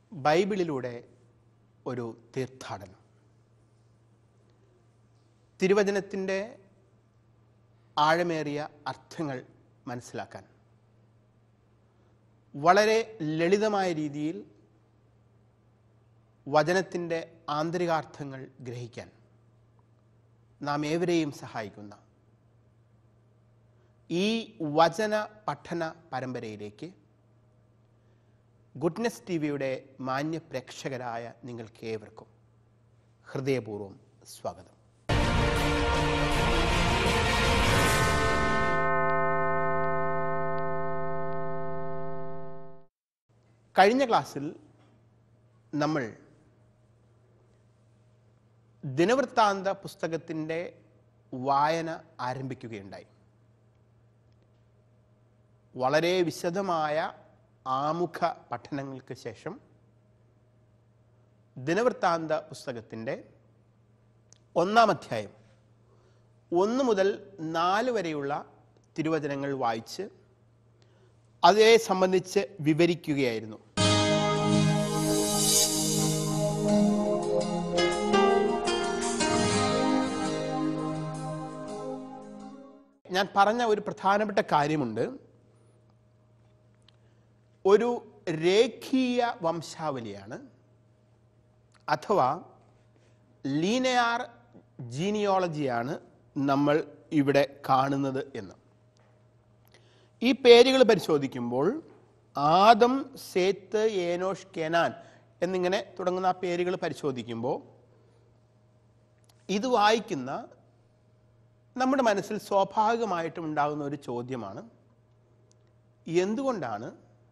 ബൈബിളിലൂടെ ഒരു തീർത്ഥാടനം തിരുവചനത്തിൻ്റെ ആഴമേറിയ അർത്ഥങ്ങൾ മനസ്സിലാക്കാൻ വളരെ ലളിതമായ രീതിയിൽ വചനത്തിൻ്റെ ആന്തരികാർത്ഥങ്ങൾ ഗ്രഹിക്കാൻ നാം ഏവരെയും സഹായിക്കുന്ന ഈ വചന പഠന പരമ്പരയിലേക്ക് ഗുഡ്നെസ് ടി വിയുടെ മാന്യ പ്രേക്ഷകരായ നിങ്ങൾക്കേവർക്കും ഹൃദയപൂർവ്വം സ്വാഗതം കഴിഞ്ഞ ക്ലാസ്സിൽ നമ്മൾ ദിനവൃത്താന്ത പുസ്തകത്തിൻ്റെ വായന ആരംഭിക്കുകയുണ്ടായി വളരെ വിശദമായ ആമുഖ പഠനങ്ങൾക്ക് ശേഷം ദിനവൃത്താന്ത പുസ്തകത്തിൻ്റെ ഒന്നാം അധ്യായം ഒന്ന് മുതൽ നാല് വരെയുള്ള തിരുവചനങ്ങൾ വായിച്ച് അതേ സംബന്ധിച്ച് വിവരിക്കുകയായിരുന്നു ഞാൻ പറഞ്ഞ ഒരു പ്രധാനപ്പെട്ട കാര്യമുണ്ട് ഒരു രേഖീയ വംശാവലിയാണ് അഥവാ ലീനയാർ ജീനിയോളജിയാണ് നമ്മൾ ഇവിടെ കാണുന്നത് എന്ന് ഈ പേരുകൾ പരിശോധിക്കുമ്പോൾ ആദം സേത്ത് ഏനോഷ് കെനാൻ എന്നിങ്ങനെ തുടങ്ങുന്ന ആ പേരുകൾ പരിശോധിക്കുമ്പോൾ ഇത് വായിക്കുന്ന നമ്മുടെ മനസ്സിൽ സ്വാഭാവികമായിട്ടും ഉണ്ടാകുന്ന ഒരു ചോദ്യമാണ് എന്തുകൊണ്ടാണ്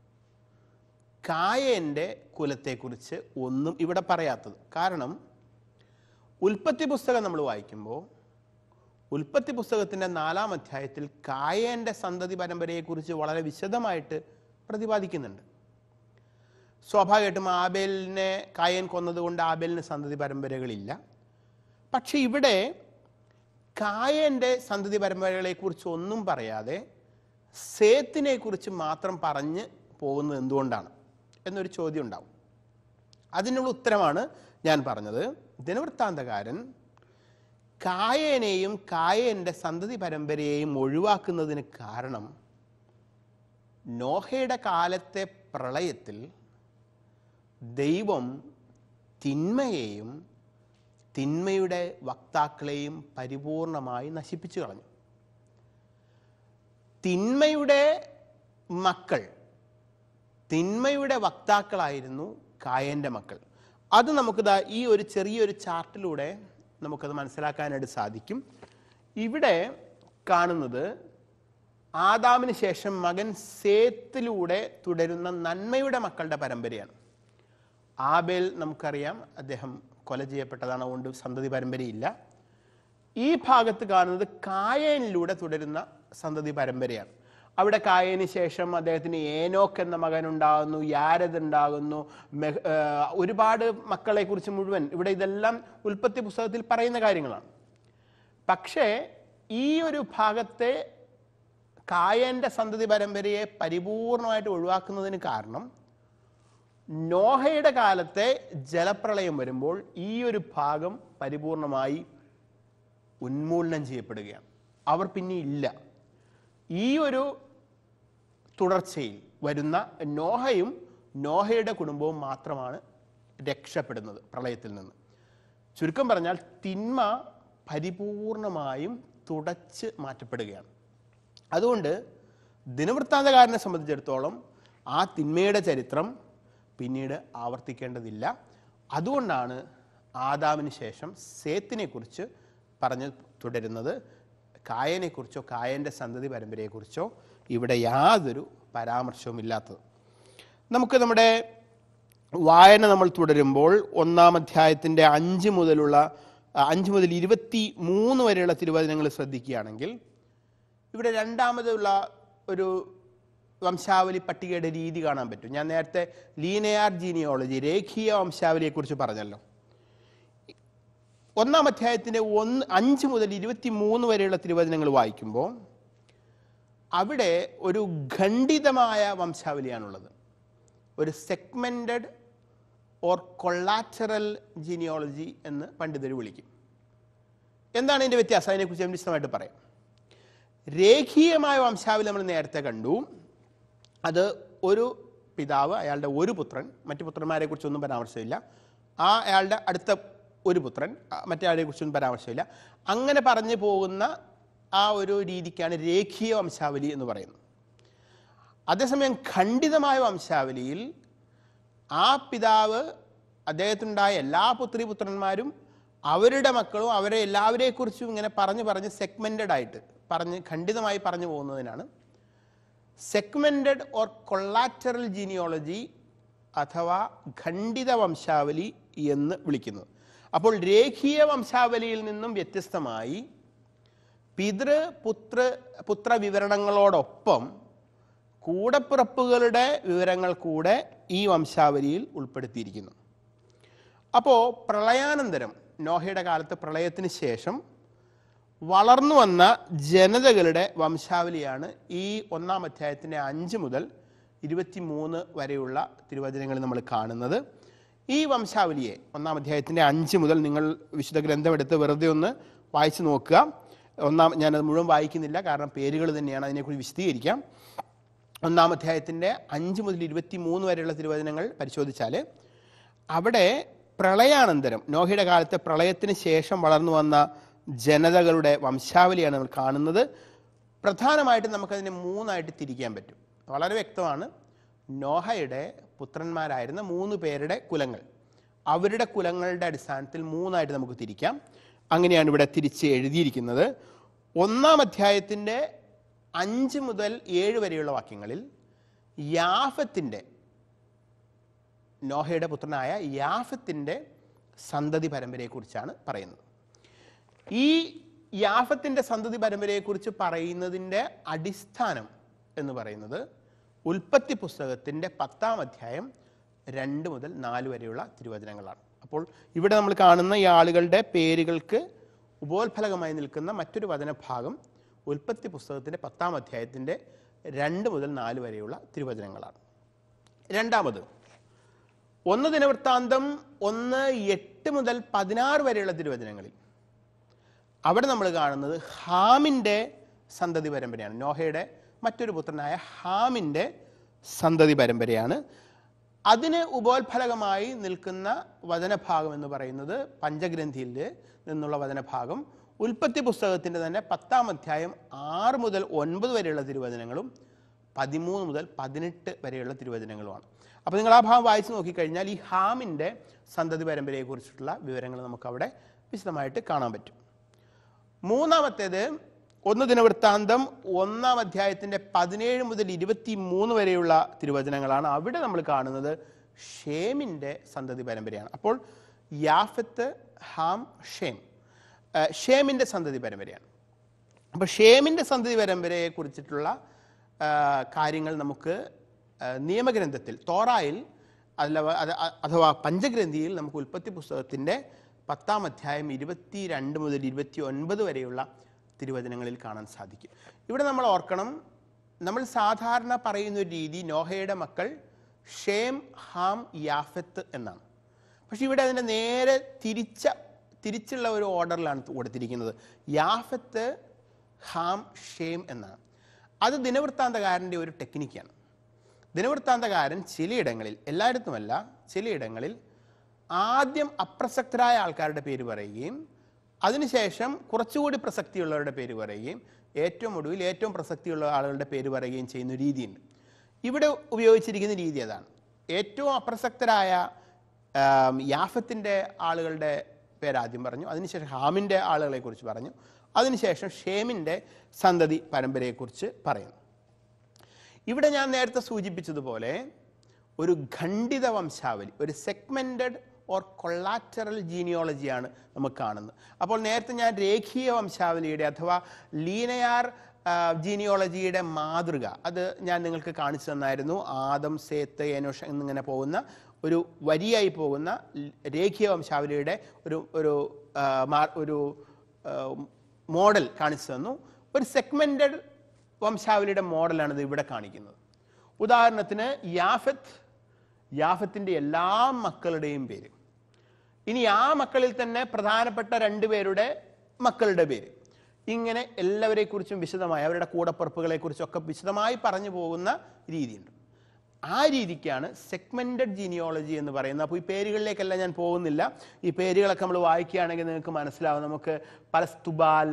കായൻ്റെ കുലത്തെക്കുറിച്ച് ഒന്നും ഇവിടെ പറയാത്തത് കാരണം ഉൽപ്പത്തി പുസ്തകം നമ്മൾ വായിക്കുമ്പോൾ ഉൽപ്പത്തി പുസ്തകത്തിൻ്റെ നാലാം അധ്യായത്തിൽ കായേൻ്റെ സന്തതി പരമ്പരയെക്കുറിച്ച് വളരെ വിശദമായിട്ട് പ്രതിപാദിക്കുന്നുണ്ട് സ്വാഭാവികമായിട്ടും ആബേലിനെ കായൻ കൊന്നതുകൊണ്ട് ആബേലിന് സന്തതി പരമ്പരകളില്ല പക്ഷെ ഇവിടെ കായൻ്റെ സന്തതി പരമ്പരകളെക്കുറിച്ച് ഒന്നും പറയാതെ സേത്തിനെ കുറിച്ച് മാത്രം പറഞ്ഞ് പോകുന്നത് എന്തുകൊണ്ടാണ് എന്നൊരു ചോദ്യം ഉണ്ടാവും അതിനുള്ള ഉത്തരമാണ് ഞാൻ പറഞ്ഞത് ദിനവൃത്താന്തകാരൻ കായേനെയും കായേൻ്റെ സന്തതി പരമ്പരയെയും ഒഴിവാക്കുന്നതിന് കാരണം നോഹയുടെ കാലത്തെ പ്രളയത്തിൽ ദൈവം തിന്മയെയും തിന്മയുടെ വക്താക്കളെയും പരിപൂർണമായി നശിപ്പിച്ചു കളഞ്ഞു തിന്മയുടെ മക്കൾ തിന്മയുടെ വക്താക്കളായിരുന്നു കായൻ്റെ മക്കൾ അത് നമുക്കിതാ ഈ ഒരു ചെറിയൊരു ചാർട്ടിലൂടെ നമുക്കത് മനസ്സിലാക്കാനായിട്ട് സാധിക്കും ഇവിടെ കാണുന്നത് ആദാമിന് ശേഷം മകൻ സേത്തിലൂടെ തുടരുന്ന നന്മയുടെ മക്കളുടെ പരമ്പരയാണ് ആബേൽ നമുക്കറിയാം അദ്ദേഹം കൊല ചെയ്യപ്പെട്ടതാണ് അതുകൊണ്ട് സന്തതി പരമ്പരയില്ല ഈ ഭാഗത്ത് കാണുന്നത് കായനിലൂടെ തുടരുന്ന സന്തതി പരമ്പരയാണ് അവിടെ കായന് ശേഷം അദ്ദേഹത്തിന് ഏനോക്ക് എന്ന മകൻ ഉണ്ടാകുന്നു യാരദ് ഉണ്ടാകുന്നു മെഹ്- ആ, ഒരുപാട് മക്കളെ കുറിച്ച് മുഴുവൻ ഇവിടെ ഇതെല്ലാം ഉൽപ്പത്തി പുസ്തകത്തിൽ പറയുന്ന കാര്യങ്ങളാണ് പക്ഷേ ഈ ഒരു ഭാഗത്തെ കായന്റെ സന്തതി പരമ്പരയെ പരിപൂർണമായിട്ട് ഒഴിവാക്കുന്നതിന് കാരണം നോഹയുടെ കാലത്തെ ജലപ്രളയം വരുമ്പോൾ ഈ ഒരു ഭാഗം പരിപൂർണമായി ഉന്മൂലനം ചെയ്യപ്പെടുകയാണ് അവർ പിന്നെ ഇല്ല ഈ ഒരു തുടർച്ചയിൽ വരുന്ന നോഹയും നോഹയുടെ കുടുംബവും മാത്രമാണ് രക്ഷപ്പെടുന്നത് പ്രളയത്തിൽ നിന്ന് ചുരുക്കം പറഞ്ഞാൽ തിന്മ പരിപൂർണമായും തുടച്ച് മാറ്റപ്പെടുകയാണ് അതുകൊണ്ട് ദിനവൃത്താന്തകാരനെ സംബന്ധിച്ചിടത്തോളം ആ തിന്മയുടെ ചരിത്രം പിന്നീട് ആവർത്തിക്കേണ്ടതില്ല അതുകൊണ്ടാണ് ആദാമിന് ശേഷം സേത്തിനെക്കുറിച്ച് പറഞ്ഞ് തുടരുന്നത് കായനെക്കുറിച്ചോ കായൻ്റെ സന്തതി പരമ്പരയെക്കുറിച്ചോ ഇവിടെ യാതൊരു പരാമർശവും ഇല്ലാത്തത് നമുക്ക് നമ്മുടെ വായന നമ്മൾ തുടരുമ്പോൾ ഒന്നാം അധ്യായത്തിൻ്റെ അഞ്ച് മുതലുള്ള ആ, അഞ്ച് മുതൽ ഇരുപത്തി മൂന്ന് വരെയുള്ള തിരുവചനങ്ങൾ ശ്രദ്ധിക്കുകയാണെങ്കിൽ ഇവിടെ രണ്ടാമതുള്ള ഒരു വംശാവലി പട്ടികയുടെ രീതി കാണാൻ പറ്റും ഞാൻ നേരത്തെ ലീനയാർ ജീനിയോളജി രേഖീയ വംശാവലിയെക്കുറിച്ച് പറഞ്ഞല്ലോ ഒന്നാം അധ്യായത്തിൻ്റെ ഒന്ന് അഞ്ച് മുതൽ ഇരുപത്തി മൂന്ന് വരെയുള്ള തിരുവചനങ്ങൾ വായിക്കുമ്പോൾ അവിടെ ഒരു ഖണ്ഡിതമായ വംശാവലിയാണുള്ളത് ഒരു സെഗ്മെൻറ്റഡ് ഓർ കൊള്ളാറ്ററൽ ജീനിയോളജി എന്ന് പണ്ഡിതർ വിളിക്കും എന്താണ് ഇതിൻ്റെ വ്യത്യാസം അതിനെക്കുറിച്ച് ഞാൻ വിശദമായിട്ട് പറയാം രേഖീയമായ വംശാവലി നമ്മൾ നേരത്തെ കണ്ടു അത് ഒരു പിതാവ് അയാളുടെ ഒരു പുത്രൻ മറ്റു പുത്രന്മാരെ കുറിച്ചൊന്നും പരാമർശമില്ല ആ അയാളുടെ അടുത്ത ഒരു പുത്രൻ ആ, മറ്റേ ആളെ കുറിച്ചൊന്നും പരാമർശമില്ല അങ്ങനെ പറഞ്ഞു പോകുന്ന ആ ഒരു രീതിക്കാണ് രേഖീയ വംശാവലി എന്ന് പറയുന്നത് അതേസമയം ഖണ്ഡിതമായ വംശാവലിയിൽ ആ പിതാവ് അദ്ദേഹത്തിനുണ്ടായ എല്ലാ പുത്രി പുത്രന്മാരും അവരുടെ മക്കളും അവരെ എല്ലാവരെക്കുറിച്ചും ഇങ്ങനെ പറഞ്ഞു പറഞ്ഞ് സെഗ്മെൻറ്റഡ് ആയിട്ട് പറഞ്ഞ് ഖണ്ഡിതമായി പറഞ്ഞു പോകുന്നതിനാണ് സെഗ്മെൻറ്റഡ് ഓർ കൊള്ളാറ്ററൽ ജീനിയോളജി അഥവാ ഖണ്ഡിത വംശാവലി എന്ന് വിളിക്കുന്നത് അപ്പോൾ രേഖീയ വംശാവലിയിൽ നിന്നും വ്യത്യസ്തമായി പിതൃ പുത്ര പുത്ര വിവരണങ്ങളോടൊപ്പം കൂടപ്പിറപ്പുകളുടെ വിവരങ്ങൾ കൂടെ ഈ വംശാവലിയിൽ ഉൾപ്പെടുത്തിയിരിക്കുന്നു അപ്പോൾ പ്രളയാനന്തരം നോഹയുടെ കാലത്ത് പ്രളയത്തിന് ശേഷം വളർന്നു വന്ന ജനതകളുടെ വംശാവലിയാണ് ഈ ഒന്നാം അധ്യായത്തിൻ്റെ അഞ്ച് മുതൽ ഇരുപത്തി മൂന്ന് വരെയുള്ള തിരുവചനങ്ങളിൽ നമ്മൾ കാണുന്നത് ഈ വംശാവലിയെ ഒന്നാം അധ്യായത്തിൻ്റെ അഞ്ച് മുതൽ നിങ്ങൾ വിശുദ്ധ ഗ്രന്ഥം എടുത്ത് വെറുതെ ഒന്ന് വായിച്ചു നോക്കുക ഒന്നാം ഞാനത് മുഴുവൻ വായിക്കുന്നില്ല കാരണം പേരുകൾ തന്നെയാണ് അതിനെക്കുറിച്ച് വിശദീകരിക്കാം ഒന്നാം അധ്യായത്തിൻ്റെ അഞ്ച് മുതൽ ഇരുപത്തി മൂന്ന് വരെയുള്ള തിരുവചനങ്ങൾ പരിശോധിച്ചാൽ അവിടെ പ്രളയാനന്തരം നോഹയുടെ കാലത്തെ പ്രളയത്തിന് ശേഷം വളർന്നു വന്ന ജനതകളുടെ വംശാവലിയാണ് നമ്മൾ കാണുന്നത് പ്രധാനമായിട്ടും നമുക്കതിനെ മൂന്നായിട്ട് തിരിക്കാൻ പറ്റും വളരെ വ്യക്തമാണ് നോഹയുടെ പുത്രന്മാരായിരുന്ന മൂന്ന് പേരുടെ കുലങ്ങൾ അവരുടെ കുലങ്ങളുടെ അടിസ്ഥാനത്തിൽ മൂന്നായിട്ട് നമുക്ക് തിരിക്കാം അങ്ങനെയാണ് ഇവിടെ തിരിച്ച് എഴുതിയിരിക്കുന്നത് ഒന്നാം അധ്യായത്തിൻ്റെ അഞ്ച് മുതൽ ഏഴ് വരെയുള്ള വാക്യങ്ങളിൽ യാഫത്തിൻ്റെ നോഹയുടെ പുത്രനായ യാഫത്തിൻ്റെ സന്തതി പരമ്പരയെക്കുറിച്ചാണ് പറയുന്നത് ഈ യാഫത്തിൻ്റെ സന്തതി പരമ്പരയെക്കുറിച്ച് പറയുന്നതിൻ്റെ അടിസ്ഥാനം എന്ന് പറയുന്നത് ഉൽപ്പത്തി പുസ്തകത്തിൻ്റെ പത്താം അധ്യായം രണ്ട് മുതൽ നാല് വരെയുള്ള തിരുവചനങ്ങളാണ് അപ്പോൾ ഇവിടെ നമ്മൾ കാണുന്ന ഈ ആളുകളുടെ പേരുകൾക്ക് ഉപോത്ഫലകമായി നിൽക്കുന്ന മറ്റൊരു വചനഭാഗം ഉൽപ്പത്തി പുസ്തകത്തിൻ്റെ പത്താം അധ്യായത്തിൻ്റെ രണ്ട് മുതൽ നാല് വരെയുള്ള തിരുവചനങ്ങളാണ് രണ്ടാമത് ഒന്ന് ദിനവൃത്താന്തം ഒന്ന് എട്ട് മുതൽ പതിനാറ് വരെയുള്ള തിരുവചനങ്ങളിൽ അവിടെ നമ്മൾ കാണുന്നത് ഹാമിൻ്റെ സന്തതി പരമ്പരയാണ് നോഹയുടെ മറ്റൊരു പുത്രനായ ഹാമിൻ്റെ സന്തതി പരമ്പരയാണ് അതിന് ഉപോത്ഫലകമായി നിൽക്കുന്ന വചനഭാഗം എന്ന് പറയുന്നത് പഞ്ചഗ്രന്ഥിയിൽ നിന്നുള്ള വചനഭാഗം ഉൽപ്പത്തി പുസ്തകത്തിൻ്റെ തന്നെ പത്താം അധ്യായം ആറ് മുതൽ ഒൻപത് വരെയുള്ള തിരുവചനങ്ങളും പതിമൂന്ന് മുതൽ പതിനെട്ട് വരെയുള്ള തിരുവചനങ്ങളുമാണ് അപ്പോൾ നിങ്ങൾ ആ ഭാഗം വായിച്ചു നോക്കിക്കഴിഞ്ഞാൽ ഈ ഹാമിൻ്റെ സന്തതി പരമ്പരയെക്കുറിച്ചിട്ടുള്ള വിവരങ്ങൾ നമുക്കവിടെ വിശദമായിട്ട് കാണാൻ പറ്റും മൂന്നാമത്തേത് ഒന്ന് ദിനവൃത്താന്തം ഒന്നാം അധ്യായത്തിൻ്റെ പതിനേഴ് മുതൽ ഇരുപത്തി മൂന്ന് വരെയുള്ള തിരുവചനങ്ങളാണ് അവിടെ നമ്മൾ കാണുന്നത് ഷേമിൻ്റെ സന്തതി പരമ്പരയാണ് അപ്പോൾ യാഫത്ത് ഹാം ഷേം ആ, ഷേമിൻ്റെ സന്തതി പരമ്പരയാണ് അപ്പോൾ ഷേമിൻ്റെ സന്തതി പരമ്പരയെ കുറിച്ചിട്ടുള്ള ആ, കാര്യങ്ങൾ നമുക്ക് ആ, നിയമഗ്രന്ഥത്തിൽ തോറായിൽ അല്ല അത് അ- അഥവാ പഞ്ചഗ്രന്ഥിയിൽ നമുക്ക് ഉൽപ്പത്തി പുസ്തകത്തിൻ്റെ പത്താം അധ്യായം ഇരുപത്തി രണ്ട് മുതൽ ഇരുപത്തി ഒൻപത് വരെയുള്ള തിരുവചനങ്ങളിൽ കാണാൻ സാധിക്കും ഇവിടെ നമ്മൾ ഓർക്കണം നമ്മൾ സാധാരണ പറയുന്ന ഒരു രീതി നോഹയുടെ മക്കൾ ഷേം ഹാം യാഫത്ത് എന്നാണ് പക്ഷെ ഇവിടെ അതിൻ്റെ നേരെ തിരിച്ച തിരിച്ചുള്ള ഒരു ഓർഡറിലാണ് കൊടുത്തിരിക്കുന്നത് യാഫത്ത് ഹാം ഷേം എന്നാണ് അത് ദിനവൃത്താന്തകാരൻ്റെ ഒരു ടെക്നിക്കാണ് ദിനവൃത്താന്തകാരൻ ചിലയിടങ്ങളിൽ എല്ലായിടത്തുമല്ല ചിലയിടങ്ങളിൽ ആദ്യം അപ്രസക്തരായ ആൾക്കാരുടെ പേര് പറയുകയും അതിനുശേഷം കുറച്ചുകൂടി പ്രസക്തിയുള്ളവരുടെ പേര് പറയുകയും ഏറ്റവും ഒടുവിൽ ഏറ്റവും പ്രസക്തിയുള്ള ആളുകളുടെ പേര് പറയുകയും ചെയ്യുന്ന ഒരു രീതിയുണ്ട് ഇവിടെ ഉപയോഗിച്ചിരിക്കുന്ന രീതി അതാണ് ഏറ്റവും അപ്രസക്തരായ ആം, യാഫത്തിൻ്റെ ആളുകളുടെ പേര് ആദ്യം പറഞ്ഞു അതിനുശേഷം ഹാമിൻ്റെ ആളുകളെ കുറിച്ച് പറഞ്ഞു അതിനുശേഷം ഷേമിൻ്റെ സന്തതി പരമ്പരയെക്കുറിച്ച് പറയുന്നു ഇവിടെ ഞാൻ നേരത്തെ സൂചിപ്പിച്ചതുപോലെ ഒരു ഖണ്ഡിത വംശാവലി ഒരു സെഗ്മെൻറ്റഡ് ഓർ കൊള്ളാറ്ററൽ ജീനിയോളജിയാണ് നമുക്ക് കാണുന്നത് അപ്പോൾ നേരത്തെ ഞാൻ രേഖീയ വംശാവലിയുടെ അഥവാ ലീനയാർ ജീനിയോളജിയുടെ മാതൃക അത് ഞാൻ നിങ്ങൾക്ക് കാണിച്ചു തന്നായിരുന്നു ആദം സേത്ത് ഏനോഷ എന്നിങ്ങനെ പോകുന്ന ഒരു വരിയായി പോകുന്ന ല- രേഖീയ വംശാവലിയുടെ ഒരു ഒരു ആ, മാ- ഒരു ആ, മോഡൽ കാണിച്ചു തന്നു ഒരു സെഗ്മെൻറ്റഡ് വംശാവലിയുടെ മോഡലാണ് ഇത് ഇവിടെ കാണിക്കുന്നത് ഉദാഹരണത്തിന് യാഫത്ത് യാഫത്തിൻ്റെ എല്ലാ മക്കളുടെയും പേര് ഇനി ആ മക്കളിൽ തന്നെ പ്രധാനപ്പെട്ട രണ്ടുപേരുടെ മക്കളുടെ പേര് ഇങ്ങനെ എല്ലാവരെക്കുറിച്ചും വിശദമായി അവരുടെ കൂടപ്പുറപ്പുകളെക്കുറിച്ചൊക്കെ വിശദമായി പറഞ്ഞു പോകുന്ന രീതിയുണ്ട് ആ രീതിക്കാണ് സെഗ്മെന്റഡ് ജീനിയോളജി എന്ന് പറയുന്നത് അപ്പോൾ ഈ പേരുകളിലേക്കെല്ലാം ഞാൻ പോകുന്നില്ല ഈ പേരുകളൊക്കെ നമ്മൾ വായിക്കുകയാണെങ്കിൽ നിങ്ങൾക്ക് മനസ്സിലാവും നമുക്ക് പലസ്തുബാൽ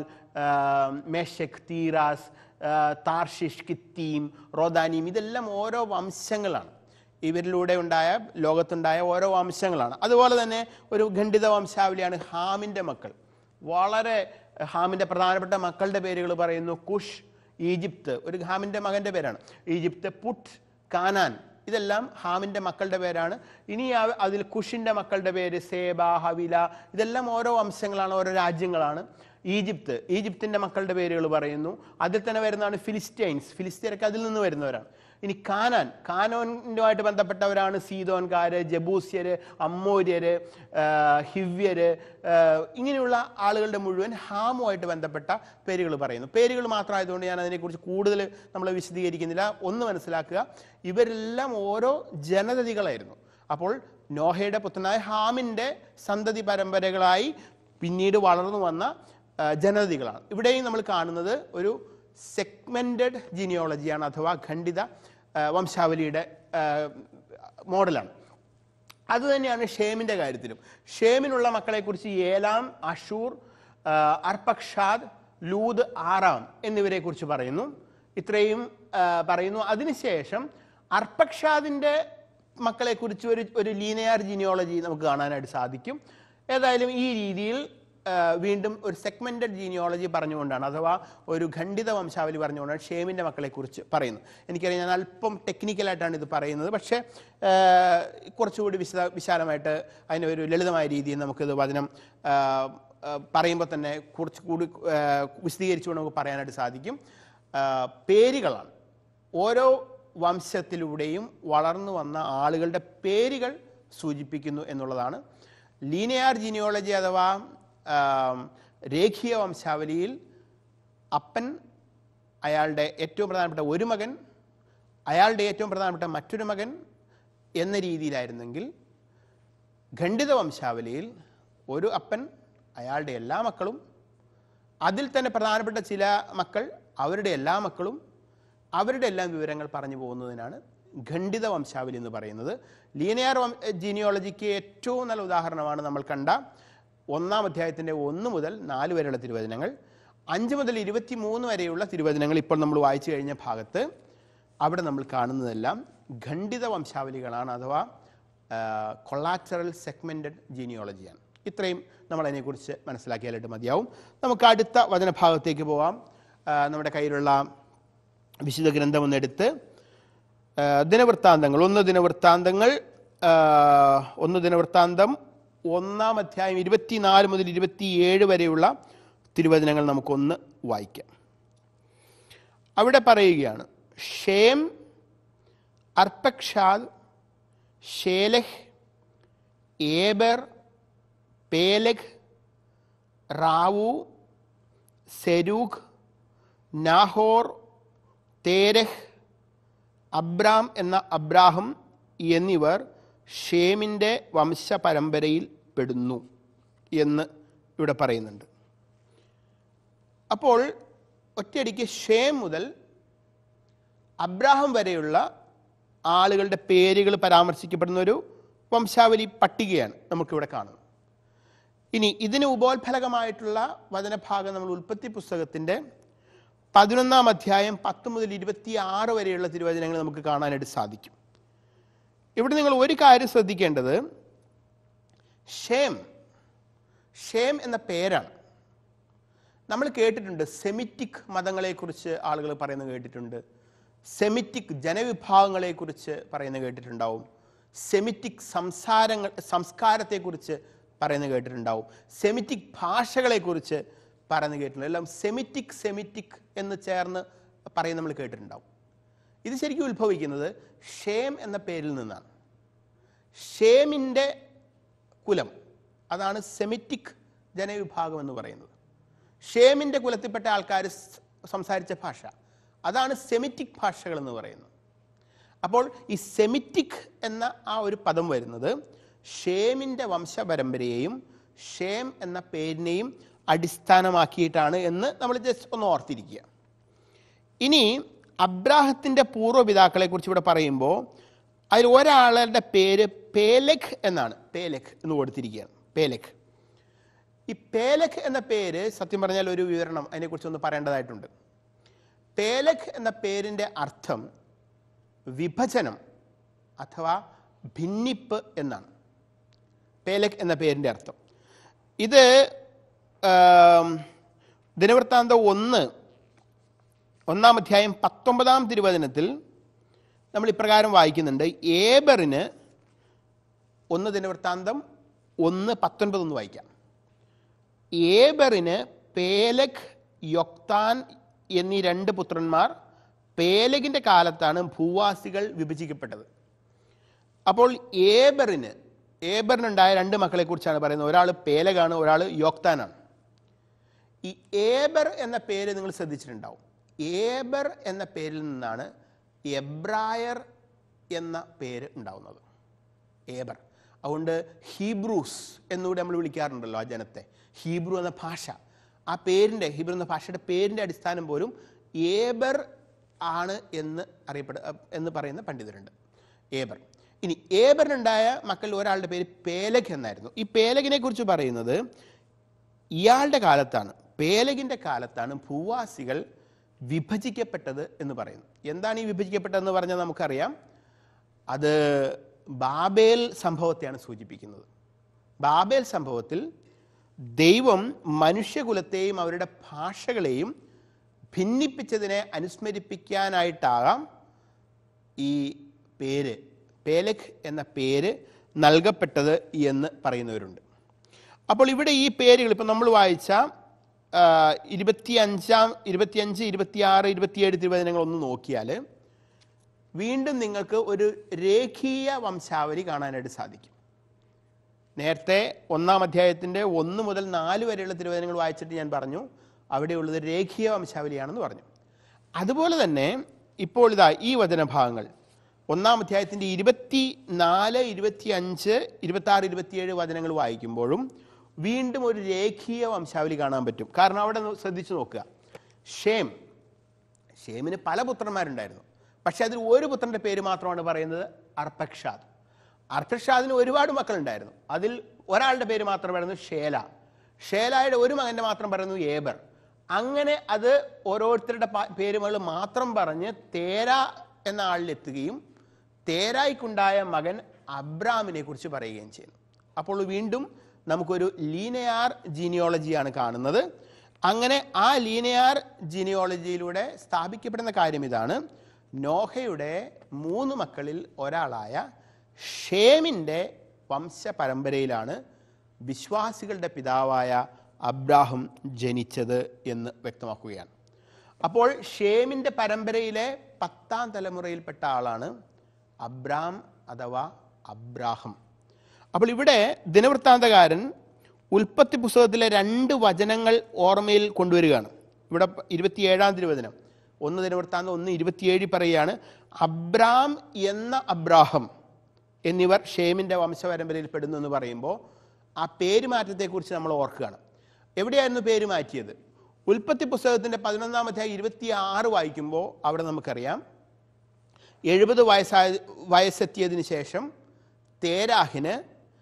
മേഷക് തീറാസ് ആ, താർഷിഷ് കിത്തീം റോദാനീം ഇതെല്ലാം ഓരോ വംശങ്ങളാണ് ഇവരിലൂടെ ഉണ്ടായ ലോകത്തുണ്ടായ ഓരോ വംശങ്ങളാണ് അതുപോലെ തന്നെ ഒരു ഖണ്ഡിത വംശാവലിയാണ് ഹാമിൻ്റെ മക്കൾ വളരെ ഹാമിൻ്റെ പ്രധാനപ്പെട്ട മക്കളുടെ പേരുകൾ പറയുന്നു കുഷ് ഈജിപ്ത് ഒരു ഹാമിൻ്റെ മകൻ്റെ പേരാണ് ഈജിപ്ത് പുട്ട് കാനാൻ ഇതെല്ലാം ഹാമിൻ്റെ മക്കളുടെ പേരാണ് ഇനി ആ- അതിൽ കുഷിൻ്റെ മക്കളുടെ പേര് സേബ ഹവില ഇതെല്ലാം ഓരോ വംശങ്ങളാണ് ഓരോ രാജ്യങ്ങളാണ് ഈജിപ്ത് ഈജിപ്തിൻ്റെ മക്കളുടെ പേരുകൾ പറയുന്നു അതിൽ തന്നെ വരുന്നതാണ് ഫിലിസ്റ്റൈൻസ് ഫിലിസ്തീനൊക്കെ അതിൽ നിന്ന് വരുന്നവരാണ് ഇനി കാനാൻ കാനോനുമായിട്ട് ബന്ധപ്പെട്ടവരാണ് സീതോൻകാര് ജബൂസ്യര് അമ്മോര്യര് ആ, ഹിവ്യര് ആ, ഇങ്ങനെയുള്ള ആളുകളുടെ മുഴുവൻ ഹാമുമായിട്ട് ബന്ധപ്പെട്ട പേരുകൾ പറയുന്നു പേരുകൾ മാത്രമായതുകൊണ്ട് ഞാൻ അതിനെക്കുറിച്ച് കൂടുതൽ നമ്മൾ വിശദീകരിക്കുന്നില്ല ഒന്ന് മനസ്സിലാക്കുക ഇവരെല്ലാം ഓരോ ജനതതികളായിരുന്നു അപ്പോൾ നോഹയുടെ പുത്രനായ ഹാമിൻ്റെ സന്തതി പരമ്പരകളായി പിന്നീട് വളർന്നു വന്ന ആ, ജനതതികളാണ് ഇവിടെയും നമ്മൾ കാണുന്നത് ഒരു സെഗ്മെൻറ്റഡ് ജിനിയോളജിയാണ് അഥവാ ഖണ്ഡിത ആ, വംശാവലിയുടെ ആ, മോഡലാണ് അത് തന്നെയാണ് ഷേമിൻ്റെ കാര്യത്തിലും ഷേമിനുള്ള മക്കളെക്കുറിച്ച് ഏലാം അഷൂർ ആ, അർപ്പക്ഷാദ് ലൂദ് ആറാം എന്നിവരെക്കുറിച്ച് പറയുന്നു ഇത്രയും ആ, പറയുന്നു അതിനുശേഷം അർപ്പക്ഷാദിൻ്റെ മക്കളെക്കുറിച്ച് ഒരു ഒരു ലീനിയർ ജീനിയോളജി നമുക്ക് കാണാനായിട്ട് സാധിക്കും ഏതായാലും ഈ രീതിയിൽ ആ, വീണ്ടും ഒരു സെഗ്മെന്റഡ് ജീനിയോളജി പറഞ്ഞുകൊണ്ടാണ് അഥവാ ഒരു ഖണ്ഡിത വംശാവലി പറഞ്ഞുകൊണ്ടാണ് ഷേമിൻ്റെ മക്കളെക്കുറിച്ച് പറയുന്നത് എനിക്കറിയാം ഞാൻ അല്പം ടെക്നിക്കലായിട്ടാണ് ഇത് പറയുന്നത് പക്ഷേ ആ, കുറച്ചുകൂടി വിശദ വിശാലമായിട്ട് അതിന് ഒരു ലളിതമായ രീതിയിൽ നമുക്കിത് വചനം ആ, ആ, പറയുമ്പോൾ തന്നെ കുറച്ചുകൂടി ആ, വിശദീകരിച്ചുകൊണ്ട് നമുക്ക് പറയാനായിട്ട് സാധിക്കും ആ, പേരുകളാണ് ഓരോ വംശത്തിലൂടെയും വളർന്നു വന്ന ആളുകളുടെ പേരുകൾ സൂചിപ്പിക്കുന്നു എന്നുള്ളതാണ് ലീനിയർ ജീനിയോളജി അഥവാ ആം, രേഖീയ വംശാവലിയിൽ അപ്പൻ അയാളുടെ ഏറ്റവും പ്രധാനപ്പെട്ട ഒരു മകൻ അയാളുടെ ഏറ്റവും പ്രധാനപ്പെട്ട മറ്റൊരു മകൻ എന്ന രീതിയിലായിരുന്നെങ്കിൽ ഖണ്ഡിത വംശാവലിയിൽ ഒരു അപ്പൻ അയാളുടെ എല്ലാ മക്കളും അതിൽ തന്നെ പ്രധാനപ്പെട്ട ചില മക്കൾ അവരുടെ എല്ലാ മക്കളും അവരുടെ എല്ലാം വിവരങ്ങൾ പറഞ്ഞു പോകുന്നതിനാണ് ഖണ്ഡിത വംശാവലി എന്ന് പറയുന്നത് ലീനിയർ ജീനിയോളജിക്ക് ഏറ്റവും നല്ല ഉദാഹരണമാണ് നമ്മൾ കണ്ട ഒന്നാം അധ്യായത്തിൻ്റെ ഒന്ന് മുതൽ നാല് വരെയുള്ള തിരുവചനങ്ങൾ അഞ്ച് മുതൽ ഇരുപത്തി മൂന്ന് വരെയുള്ള തിരുവചനങ്ങൾ ഇപ്പോൾ നമ്മൾ വായിച്ചു കഴിഞ്ഞ ഭാഗത്ത് അവിടെ നമ്മൾ കാണുന്നതെല്ലാം ഖണ്ഡിത വംശാവലികളാണ് അഥവാ കൊളാറ്ററൽ സെഗ്മെൻറ്റഡ് ജീനിയോളജിയാണ് ഇത്രയും നമ്മൾ അതിനെക്കുറിച്ച് മനസ്സിലാക്കിയാലായിട്ട് മതിയാവും നമുക്ക് അടുത്ത വചനഭാഗത്തേക്ക് പോവാം ആ, നമ്മുടെ കയ്യിലുള്ള വിശുദ്ധ ഗ്രന്ഥം ഒന്നെടുത്ത് ആ, ദിനവൃത്താന്തങ്ങൾ ഒന്ന് ദിനവൃത്താന്തങ്ങൾ ആ, ഒന്ന് ദിനവൃത്താന്തം ഒന്നാം അധ്യായം ഇരുപത്തിനാല് മുതൽ ഇരുപത്തിയേഴ് വരെയുള്ള തിരുവചനങ്ങൾ നമുക്കൊന്ന് വായിക്കാം അവിടെ പറയുകയാണ് Shem Arphaxad Shelah Eber Peleg Reu Serug Nahor Terah Abram എന്ന അബ്രാഹം എന്നിവർ ഷേമിൻ്റെ വംശപരമ്പരയിൽ പെടുന്നു എന്ന് ഇവിടെ പറയുന്നുണ്ട് അപ്പോൾ ഒറ്റയടിക്ക് ഷേം മുതൽ അബ്രാഹം വരെയുള്ള ആളുകളുടെ പേരുകൾ പരാമർശിക്കപ്പെടുന്ന ഒരു വംശാവലി പട്ടികയാണ് നമുക്കിവിടെ കാണുന്നത് ഇനി ഇതിന് ഉപോത്ഫലകമായിട്ടുള്ള വചനഭാഗം നമ്മൾ ഉൽപ്പത്തി പുസ്തകത്തിൻ്റെ പതിനൊന്നാം അധ്യായം പത്ത് മുതൽ ഇരുപത്തി ആറ് വരെയുള്ള തിരുവചനങ്ങൾ നമുക്ക് കാണാനായിട്ട് സാധിക്കും ഇവിടെ നിങ്ങൾ ഒരു കാര്യം ശ്രദ്ധിക്കേണ്ടത് ഷേം ഷേം എന്ന പേരാണ് നമ്മൾ കേട്ടിട്ടുണ്ട് സെമിറ്റിക് മതങ്ങളെക്കുറിച്ച് ആളുകൾ പറയുന്നത് കേട്ടിട്ടുണ്ട് സെമിറ്റിക് ജനവിഭാഗങ്ങളെക്കുറിച്ച് പറയുന്നത് കേട്ടിട്ടുണ്ടാവും സെമിറ്റിക് സംസാരങ്ങൾ സംസ്കാരത്തെക്കുറിച്ച് പറയുന്നത് കേട്ടിട്ടുണ്ടാവും സെമിറ്റിക് ഭാഷകളെക്കുറിച്ച് പറയുന്നത് കേട്ടിട്ടുണ്ട് എല്ലാം സെമിറ്റിക് സെമിറ്റിക് എന്ന് ചേർന്ന് പറയുന്നത് നമ്മൾ കേട്ടിട്ടുണ്ടാവും ഇത് ശരിക്കും ഉത്ഭവിക്കുന്നത് ഷേം എന്ന പേരിൽ നിന്നാണ് ഷേമിൻ്റെ കുലം അതാണ് സെമിറ്റിക് ജനവിഭാഗം എന്ന് പറയുന്നത് ഷേമിൻ്റെ കുലത്തിൽപ്പെട്ട ആൾക്കാർ സ് സംസാരിച്ച ഭാഷ അതാണ് സെമിറ്റിക് ഭാഷകൾ എന്ന് പറയുന്നത് അപ്പോൾ ഈ സെമിറ്റിക് എന്ന ആ ഒരു പദം വരുന്നത് ഷേമിൻ്റെ വംശപരമ്പരയെയും ഷേം എന്ന പേരിനെയും അടിസ്ഥാനമാക്കിയിട്ടാണ് എന്ന് നമ്മൾ ജസ്റ്റ് ഒന്ന് ഓർത്തിരിക്കുക ഇനി അബ്രാഹത്തിൻ്റെ പൂർവ്വപിതാക്കളെ കുറിച്ച് ഇവിടെ പറയുമ്പോൾ അതിൽ ഒരാളുടെ പേര് പേലഖ് എന്നാണ് പേലഖ് എന്ന് കൊടുത്തിരിക്കുകയാണ് പേലഖ് ഈ പേലഖ് എന്ന പേര് സത്യം പറഞ്ഞാൽ ഒരു വിവരണം അതിനെക്കുറിച്ച് ഒന്ന് പറയേണ്ടതായിട്ടുണ്ട് പേലഖ് എന്ന പേരിൻ്റെ അർത്ഥം വിഭജനം അഥവാ ഭിന്നിപ്പ് എന്നാണ് പേലഖ് എന്ന പേരിൻ്റെ അർത്ഥം ഇത് ആം, ദിനവൃത്താന്തം ഒന്ന് ഒന്നാം അധ്യായം പത്തൊമ്പതാം തിരുവചനത്തിൽ നമ്മൾ ഇപ്രകാരം വായിക്കുന്നുണ്ട് ഏബറിന് ഒന്ന് ദിനവൃത്താന്തം ഒന്ന് പത്തൊൻപത് ഒന്ന് വായിക്കാം ഏബറിന് പേലഖ് യൊക്താൻ എന്നീ രണ്ട് പുത്രന്മാർ പേലഗിൻ്റെ കാലത്താണ് ഭൂവാസികൾ വിഭജിക്കപ്പെട്ടത് അപ്പോൾ ഏബറിന് ഏബറിനുണ്ടായ രണ്ട് മക്കളെ കുറിച്ചാണ് പറയുന്നത് ഒരാൾ പേലഗാണ് ഒരാൾ യോക്താനാണ് ഈ ഏബർ എന്ന പേര് നിങ്ങൾ ശ്രദ്ധിച്ചിട്ടുണ്ടാവും ഏബർ എന്ന പേരിൽ നിന്നാണ് എബ്രായർ എന്ന പേര് ഉണ്ടാവുന്നത് ഏബർ അതുകൊണ്ട് ഹീബ്രൂസ് എന്നുകൂടി നമ്മൾ വിളിക്കാറുണ്ടല്ലോ ആ ജനത്തെ ഹീബ്രു എന്ന ഭാഷ ആ പേരിൻ്റെ ഹീബ്രു എന്ന ഭാഷയുടെ പേരിൻ്റെ അടിസ്ഥാനം പോലും ഏബർ ആണ് എന്ന് അറിയപ്പെടുക എന്ന് പറയുന്ന പണ്ഡിതരുണ്ട് ഏബർ ഇനി ഏബറിനുണ്ടായ മക്കളിൽ ഒരാളുടെ പേര് പേലഖ് എന്നായിരുന്നു ഈ പേലഖിനെ കുറിച്ച് പറയുന്നത് ഇയാളുടെ കാലത്താണ് പേലകിൻ്റെ കാലത്താണ് ഭൂവാസികൾ വിഭജിക്കപ്പെട്ടത് എന്ന് പറയുന്നു എന്താണ് ഈ വിഭജിക്കപ്പെട്ടതെന്ന് പറഞ്ഞാൽ നമുക്കറിയാം അത് ബാബേൽ സംഭവത്തെയാണ് സൂചിപ്പിക്കുന്നത് ബാബേൽ സംഭവത്തിൽ ദൈവം മനുഷ്യകുലത്തെയും അവരുടെ ഭാഷകളെയും ഭിന്നിപ്പിച്ചതിനെ അനുസ്മരിപ്പിക്കാനായിട്ടാകാം ഈ പേര് പേലഖ് എന്ന പേര് നൽകപ്പെട്ടത് എന്ന് പറയുന്നവരുണ്ട് അപ്പോൾ ഇവിടെ ഈ പേരുകൾ ഇപ്പം നമ്മൾ വായിച്ച ആ, ഇരുപത്തിയഞ്ചാം ഇരുപത്തിയഞ്ച് ഇരുപത്തിയാറ് ഇരുപത്തിയേഴ് തിരുവചനങ്ങൾ ഒന്ന് നോക്കിയാൽ വീണ്ടും നിങ്ങൾക്ക് ഒരു രേഖീയ വംശാവലി കാണാനായിട്ട് സാധിക്കും നേരത്തെ ഒന്നാം അധ്യായത്തിൻ്റെ ഒന്ന് മുതൽ നാല് വരെയുള്ള തിരുവചനങ്ങൾ വായിച്ചിട്ട് ഞാൻ പറഞ്ഞു അവിടെയുള്ളത് രേഖീയ വംശാവലിയാണെന്ന് പറഞ്ഞു അതുപോലെ തന്നെ ഇപ്പോൾ ഇതാ ഈ വചനഭാഗങ്ങൾ ഒന്നാം അധ്യായത്തിൻ്റെ ഇരുപത്തി നാല് ഇരുപത്തി അഞ്ച് ഇരുപത്തി ആറ് ഇരുപത്തിയേഴ് വചനങ്ങൾ വായിക്കുമ്പോഴും വീണ്ടും ഒരു രേഖീയ വംശാവലി കാണാൻ പറ്റും കാരണം അവിടെ ഒന്ന് ശ്രദ്ധിച്ചു നോക്കുക ഷേം ഷേമിന് പല പുത്രന്മാരുണ്ടായിരുന്നു പക്ഷെ അതിൽ ഒരു പുത്രന്റെ പേര് മാത്രമാണ് പറയുന്നത് അർപ്പക്ഷാദ് അർപ്പക്ഷാദിന് ഒരുപാട് മക്കളുണ്ടായിരുന്നു അതിൽ ഒരാളുടെ പേര് മാത്രം പറയുന്നത് ഷേല ഷേലായുടെ ഒരു മകന്റെ മാത്രം പറയുന്നു ഏബർ അങ്ങനെ അത് ഓരോരുത്തരുടെ പ- പേരുകൾ മാത്രം പറഞ്ഞ് തേര എന്ന ആളിലെത്തുകയും തേരായിക്കുണ്ടായ മകൻ അബ്രാമിനെ കുറിച്ച് പറയുകയും ചെയ്യുന്നു അപ്പോൾ വീണ്ടും നമുക്കൊരു ലീനയാർ ജീനിയോളജിയാണ് കാണുന്നത് അങ്ങനെ ആ ലീനയാർ ജീനിയോളജിയിലൂടെ സ്ഥാപിക്കപ്പെടുന്ന കാര്യം ഇതാണ് നോഹയുടെ മൂന്ന് മക്കളിൽ ഒരാളായ ഷേമിൻ്റെ വംശപരമ്പരയിലാണ് വിശ്വാസികളുടെ പിതാവായ അബ്രാഹം ജനിച്ചത് എന്ന് വ്യക്തമാക്കുകയാണ് അപ്പോൾ ഷേമിൻ്റെ പരമ്പരയിലെ പത്താം തലമുറയിൽപ്പെട്ട ആളാണ് അബ്രാം അഥവാ അബ്രാഹം അപ്പോൾ ഇവിടെ ദിനവൃത്താന്തകാരൻ ഉൽപ്പത്തി പുസ്തകത്തിലെ രണ്ട് വചനങ്ങൾ ഓർമ്മയിൽ കൊണ്ടുവരികയാണ് ഇവിടെ പ- ഇരുപത്തിയേഴാം തിരുവചനം ഒന്ന് ദിനവൃത്താന്തം ഒന്ന് ഇരുപത്തിയേഴ് പറയുകയാണ് അബ്രാം എന്ന അബ്രാഹം എന്നിവർ ഷേമിൻ്റെ വംശപരമ്പരയിൽ പെടുന്നു എന്ന് പറയുമ്പോൾ ആ പേര് മാറ്റത്തെക്കുറിച്ച് നമ്മൾ ഓർക്കുകയാണ് എവിടെയായിരുന്നു പേര് മാറ്റിയത് ഉൽപ്പത്തി പുസ്തകത്തിൻ്റെ പതിനൊന്നാം അധ്യായം ഇരുപത്തി ആറ് വായിക്കുമ്പോൾ അവിടെ നമുക്കറിയാം എഴുപത് വയസ്സായ വയസ്സെത്തിയതിന് ശേഷം തേരാഹിന്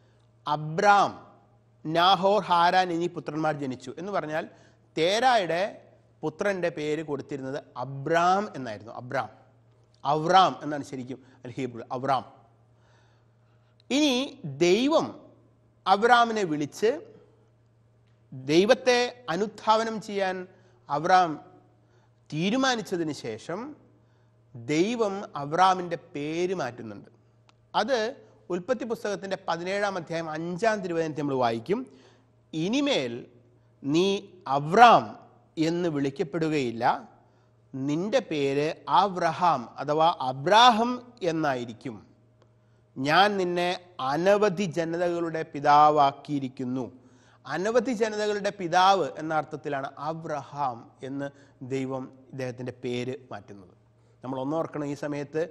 അബ്രാം നാഹോർ ഹാരാൻ എന്നീ പുത്രന്മാർ ജനിച്ചു എന്ന് പറഞ്ഞാൽ തേരായുടെ പുത്രൻ്റെ പേര് കൊടുത്തിരുന്നത് അബ്രാം എന്നായിരുന്നു അബ്രാം അവറാം എന്നാണ് ശരിക്കും അൽ ഹീബ്രു അവറാം ഇനി ദൈവം അബ്രാമിനെ വിളിച്ച് ദൈവത്തെ അനുധാവനം ചെയ്യാൻ അബ്രാം തീരുമാനിച്ചതിന് ശേഷം ദൈവം അബ്രാമിൻ്റെ പേര് മാറ്റുന്നുണ്ട് അത് ഉൽപ്പത്തി പുസ്തകത്തിൻ്റെ പതിനേഴാം അധ്യായം അഞ്ചാം തിരുവചനത്തിൽ നമ്മൾ വായിക്കും ഇനിമേൽ നീ അബ്രാം എന്ന് വിളിക്കപ്പെടുകയില്ല നിന്റെ പേര് അബ്രഹാം അഥവാ അബ്രാഹം എന്നായിരിക്കും ഞാൻ നിന്നെ അനവധി ജനതകളുടെ പിതാവാക്കിയിരിക്കുന്നു അനവധി ജനതകളുടെ പിതാവ് എന്ന അർത്ഥത്തിലാണ് അബ്രഹാം എന്ന് ദൈവം ഇദ്ദേഹത്തിൻ്റെ പേര് മാറ്റുന്നത് നമ്മൾ ഒന്നോർക്കണം ഈ സമയത്ത്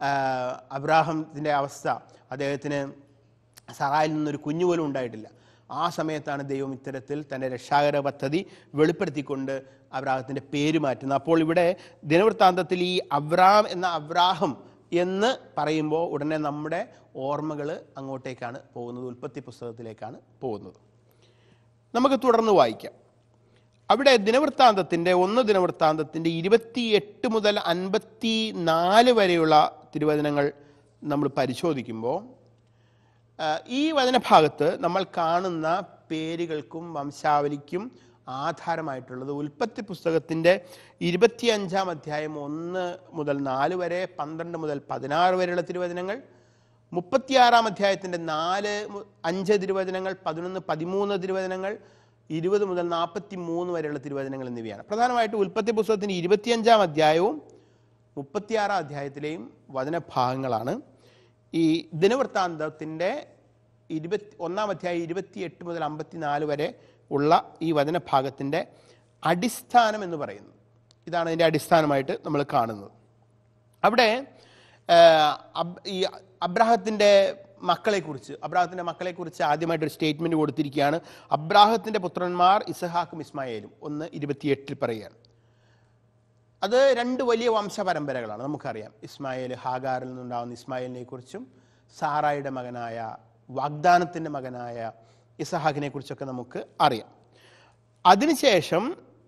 ആ, അബ്രാഹത്തിൻ്റെ അവസ്ഥ അദ്ദേഹത്തിന് സറായിൽ നിന്നൊരു കുഞ്ഞു പോലും ഉണ്ടായിട്ടില്ല ആ സമയത്താണ് ദൈവം ഇത്തരത്തിൽ തൻ്റെ രക്ഷാകര പദ്ധതി വെളിപ്പെടുത്തിക്കൊണ്ട് അബ്രാഹത്തിൻ്റെ പേര് മാറ്റുന്നത് അപ്പോൾ ഇവിടെ ദിനവൃത്താന്തത്തിൽ ഈ അബ്രാം എന്ന അബ്രാഹം എന്ന് പറയുമ്പോൾ ഉടനെ നമ്മുടെ ഓർമ്മകൾ അങ്ങോട്ടേക്കാണ് പോകുന്നത് ഉൽപ്പത്തി പുസ്തകത്തിലേക്കാണ് പോകുന്നത് നമുക്ക് തുടർന്ന് വായിക്കാം അവിടെ ദിനവൃത്താന്തത്തിൻ്റെ ഒന്ന് ദിനവൃത്താന്തത്തിൻ്റെ ഇരുപത്തിയെട്ട് മുതൽ അൻപത്തി നാല് വരെയുള്ള തിരുവചനങ്ങൾ നമ്മൾ പരിശോധിക്കുമ്പോൾ ആ, ഈ വചനഭാഗത്ത് നമ്മൾ കാണുന്ന പേരുകൾക്കും വംശാവലിക്കും ആധാരമായിട്ടുള്ളത് ഉൽപ്പത്തി പുസ്തകത്തിൻ്റെ ഇരുപത്തിയഞ്ചാം അധ്യായം ഒന്ന് മുതൽ നാല് വരെ പന്ത്രണ്ട് മുതൽ പതിനാറ് വരെയുള്ള തിരുവചനങ്ങൾ മുപ്പത്തിയാറാം അധ്യായത്തിൻ്റെ നാല് മു- അഞ്ച് തിരുവചനങ്ങൾ പതിനൊന്ന് പതിമൂന്ന് തിരുവചനങ്ങൾ ഇരുപത് മുതൽ നാൽപ്പത്തി മൂന്ന് വരെയുള്ള തിരുവചനങ്ങൾ എന്നിവയാണ് പ്രധാനമായിട്ട് ഉൽപ്പത്തി പുസ്തകത്തിൻ്റെ ഇരുപത്തിയഞ്ചാം അധ്യായവും മുപ്പത്തിയാറാം അധ്യായത്തിലെയും വചനഭാഗങ്ങളാണ് ഈ ദിനവൃത്താന്തത്തിൻ്റെ ഇരുപത്തി ഒന്നാം അധ്യായം ഇരുപത്തിയെട്ട് മുതൽ അമ്പത്തിനാല് വരെ ഉള്ള ഈ വചനഭാഗത്തിൻ്റെ അടിസ്ഥാനം എന്ന് പറയുന്നത് ഇതാണ് അതിൻ്റെ അടിസ്ഥാനമായിട്ട് നമ്മൾ കാണുന്നത് അവിടെ ആ, അബ്- ഈ അബ്രാഹത്തിൻ്റെ മക്കളെക്കുറിച്ച് അബ്രാഹത്തിൻ്റെ മക്കളെക്കുറിച്ച് ആദ്യമായിട്ട് ഒരു സ്റ്റേറ്റ്മെൻറ്റ് കൊടുത്തിരിക്കുകയാണ് അബ്രാഹത്തിൻ്റെ പുത്രന്മാർ ഇസഹാക്കും ഇസ്മായേലും ഒന്ന് ഇരുപത്തിയെട്ടിൽ പറയുകയാണ് അത് രണ്ട് വലിയ വംശപരമ്പരകളാണ് നമുക്കറിയാം ഇസ്മായേൽ ഹാഗാറിൽ നിന്നുണ്ടാകുന്ന ഇസ്മായേലിനെ കുറിച്ചും സാറായുടെ മകനായ വാഗ്ദാനത്തിൻ്റെ മകനായ ഇസഹാക്കിനെ കുറിച്ചൊക്കെ നമുക്ക് അറിയാം അതിനുശേഷം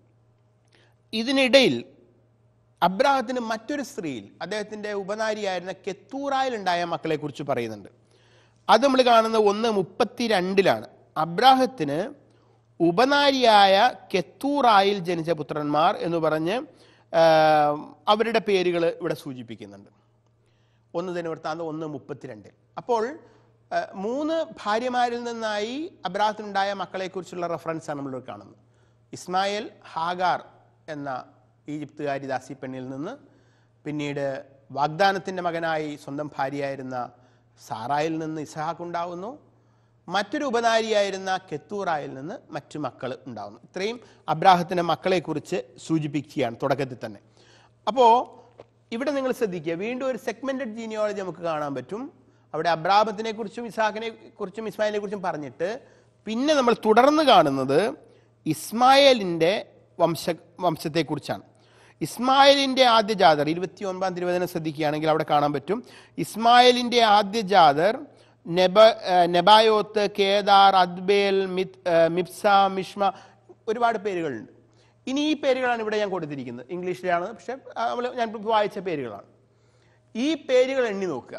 ഇതിനിടയിൽ അബ്രാഹത്തിന് മറ്റൊരു സ്ത്രീയിൽ അദ്ദേഹത്തിൻ്റെ ഉപനാരിയായിരുന്ന കെത്തൂറായിലുണ്ടായ മക്കളെക്കുറിച്ച് പറയുന്നുണ്ട് അത് നമ്മൾ കാണുന്ന ഒന്ന് മുപ്പത്തിരണ്ടിലാണ് അബ്രാഹത്തിന് ഉപനാരിയായ കെത്തൂറായിൽ ജനിച്ച പുത്രന്മാർ എന്ന് പറഞ്ഞ് ആ, അവരുടെ പേരുകൾ ഇവിടെ സൂചിപ്പിക്കുന്നുണ്ട് ഒന്ന് ദിനവൃത്താന്തം ഒന്ന് മുപ്പത്തിരണ്ടിൽ അപ്പോൾ ആ, മൂന്ന് ഭാര്യമാരിൽ നിന്നായി അബ്രാഹത്തിനുണ്ടായ മക്കളെക്കുറിച്ചുള്ള റെഫറൻസാണ് നമ്മൾ കാണുന്നത് ഇസ്മായേൽ ഹാഗാർ എന്ന ഈജിപ്തുകാരി ദാസിപ്പെണ്ണിൽ നിന്ന് പിന്നീട് വാഗ്ദാനത്തിൻ്റെ മകനായി സ്വന്തം ഭാര്യയായിരുന്ന സാറായിൽ നിന്ന് ഇസഹാക്ക് ഉണ്ടാകുന്നു മറ്റൊരു ഉപനാരിയായിരുന്ന കെത്തൂറായിൽ നിന്ന് മറ്റു മക്കൾ ഉണ്ടാകുന്നു ഇത്രയും അബ്രാഹത്തിൻ്റെ മക്കളെക്കുറിച്ച് സൂചിപ്പിക്കുകയാണ് തുടക്കത്തിൽ തന്നെ അപ്പോൾ ഇവിടെ നിങ്ങൾ ശ്രദ്ധിക്കുക വീണ്ടും ഒരു സെഗ്മെന്റഡ് ജീനിയോളജി നമുക്ക് കാണാൻ പറ്റും അവിടെ അബ്രാഹത്തിനെ കുറിച്ചും ഇസാഖിനെ കുറിച്ചും ഇസ്മായിലിനെ കുറിച്ചും പറഞ്ഞിട്ട് പിന്നെ നമ്മൾ തുടർന്ന് കാണുന്നത് ഇസ്മായേലിൻ്റെ വംശ വംശത്തെക്കുറിച്ചാണ് ഇസ്മായിലിൻ്റെ ആദ്യ ജാതർ ഇരുപത്തി ഒൻപതാം തിരുവചനം ശ്രദ്ധിക്കുകയാണെങ്കിൽ അവിടെ കാണാൻ പറ്റും ഇസ്മായിലിൻ്റെ ആദ്യ ജാതർ നെബ ഏഹ് നെബായോത്ത് കേദാർ അദ്ബേൽ മിത് ഏഹ് മിപ്സ മിഷ്മ ഒരുപാട് പേരുകളുണ്ട് ഇനി ഈ പേരുകളാണ് ഇവിടെ ഞാൻ കൊടുത്തിരിക്കുന്നത് ഇംഗ്ലീഷിലാണ് പക്ഷെ നമ്മൾ ഞാൻ ഇപ്പോൾ വായിച്ച പേരുകളാണ് ഈ പേരുകൾ എണ്ണി നോക്കുക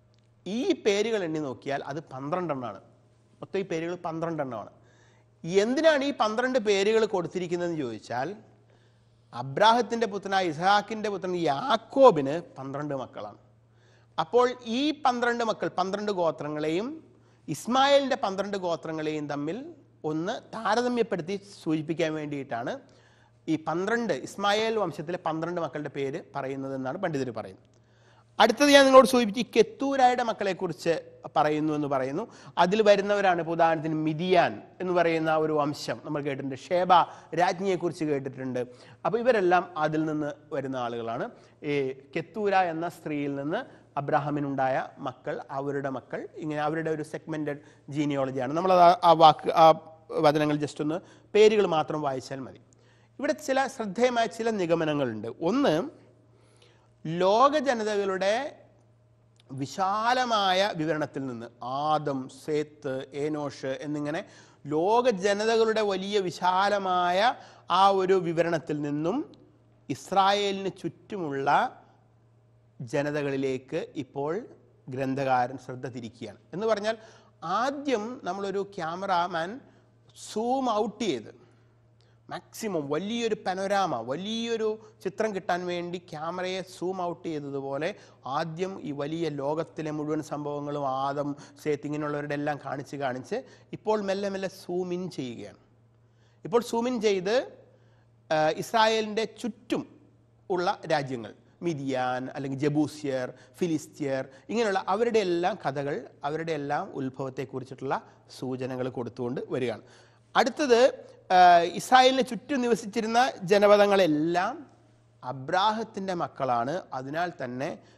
ഈ പേരുകൾ എണ്ണി നോക്കിയാൽ അത് പന്ത്രണ്ടെണ്ണമാണ് മൊത്തം ഈ പേരുകൾ പന്ത്രണ്ടെണ്ണമാണ് എന്തിനാണ് ഈ പന്ത്രണ്ട് പേരുകൾ കൊടുത്തിരിക്കുന്നതെന്ന് ചോദിച്ചാൽ അബ്രാഹത്തിൻ്റെ പുത്രനായ ഇസ്ഹാക്കിൻ്റെ പുത്രൻ യാക്കോബിന് പന്ത്രണ്ട് മക്കളാണ് അപ്പോൾ ഈ പന്ത്രണ്ട് മക്കൾ പന്ത്രണ്ട് ഗോത്രങ്ങളെയും ഇസ്മായിലിൻ്റെ പന്ത്രണ്ട് ഗോത്രങ്ങളെയും തമ്മിൽ ഒന്ന് താരതമ്യപ്പെടുത്തി സൂചിപ്പിക്കാൻ വേണ്ടിയിട്ടാണ് ഈ പന്ത്രണ്ട് ഇസ്മായേൽ വംശത്തിലെ പന്ത്രണ്ട് മക്കളുടെ പേര് പറയുന്നത് എന്നാണ് പണ്ഡിതർ പറയുന്നത് അടുത്തത് ഞാൻ നിങ്ങളോട് സൂചിപ്പിച്ചു ഈ കെത്തൂരായുടെ മക്കളെക്കുറിച്ച് പറയുന്നു എന്ന് പറയുന്നു അതിൽ വരുന്നവരാണ് ഇപ്പോൾ ഉദാഹരണത്തിന് മിതിയാൻ എന്ന് പറയുന്ന ഒരു വംശം നമ്മൾ കേട്ടിട്ടുണ്ട് ഷേബ രാജ്ഞിയെക്കുറിച്ച് കേട്ടിട്ടുണ്ട് അപ്പോൾ ഇവരെല്ലാം അതിൽ നിന്ന് വരുന്ന ആളുകളാണ് ഈ കെത്തൂര എന്ന സ്ത്രീയിൽ നിന്ന് അബ്രാഹമിനുണ്ടായ മക്കൾ അവരുടെ മക്കൾ ഇങ്ങനെ അവരുടെ ഒരു സെഗ്മെൻറ്റഡ് ജീനിയോളജിയാണ് നമ്മൾ ആ വാക്ക് ആ വചനങ്ങൾ ജസ്റ്റ് ഒന്ന് പേരുകൾ മാത്രം വായിച്ചാൽ മതി ഇവിടെ ചില ശ്രദ്ധേയമായ ചില നിഗമനങ്ങളുണ്ട് ഒന്ന് ലോക ജനതകളുടെ വിശാലമായ വിവരണത്തിൽ നിന്ന് ആദം സേത്ത് ഏനോഷ് എന്നിങ്ങനെ ലോക ജനതകളുടെ വലിയ വിശാലമായ ആ ഒരു വിവരണത്തിൽ നിന്നും ഇസ്രായേലിന് ചുറ്റുമുള്ള ജനതകളിലേക്ക് ഇപ്പോൾ ഗ്രന്ഥകാരൻ ശ്രദ്ധ തിരിക്കുകയാണ് എന്ന് പറഞ്ഞാൽ ആദ്യം നമ്മളൊരു ക്യാമറാമാൻ സൂം ഔട്ട് ചെയ്ത് മാക്സിമം വലിയൊരു പനോരാമ വലിയൊരു ചിത്രം കിട്ടാൻ വേണ്ടി ക്യാമറയെ സൂം ഔട്ട് ചെയ്തതുപോലെ ആദ്യം ഈ വലിയ ലോകത്തിലെ മുഴുവൻ സംഭവങ്ങളും ആദം സേത്ത് ഇങ്ങനെയുള്ളവരുടെ എല്ലാം കാണിച്ച് കാണിച്ച് ഇപ്പോൾ മെല്ലെ മെല്ലെ സൂം ഇൻ ചെയ്യുകയാണ് ഇപ്പോൾ സൂം ഇൻ ചെയ്ത് ആ, ഇസ്രായേലിൻ്റെ ചുറ്റും ഉള്ള രാജ്യങ്ങൾ മിതിയാൻ അല്ലെങ്കിൽ ജബൂസിയർ ഫിലിസ്ത്യർ ഇങ്ങനെയുള്ള അവരുടെ എല്ലാം കഥകൾ അവരുടെ എല്ലാം ഉത്ഭവത്തെക്കുറിച്ചിട്ടുള്ള സൂചനകൾ കൊടുത്തുകൊണ്ട് വരികയാണ് അടുത്തത് ആ, ഇസ്രായേലിനെ ചുറ്റും നിവസിച്ചിരുന്ന ജനപദങ്ങളെല്ലാം അബ്രാഹത്തിൻ്റെ മക്കളാണ് അതിനാൽ തന്നെ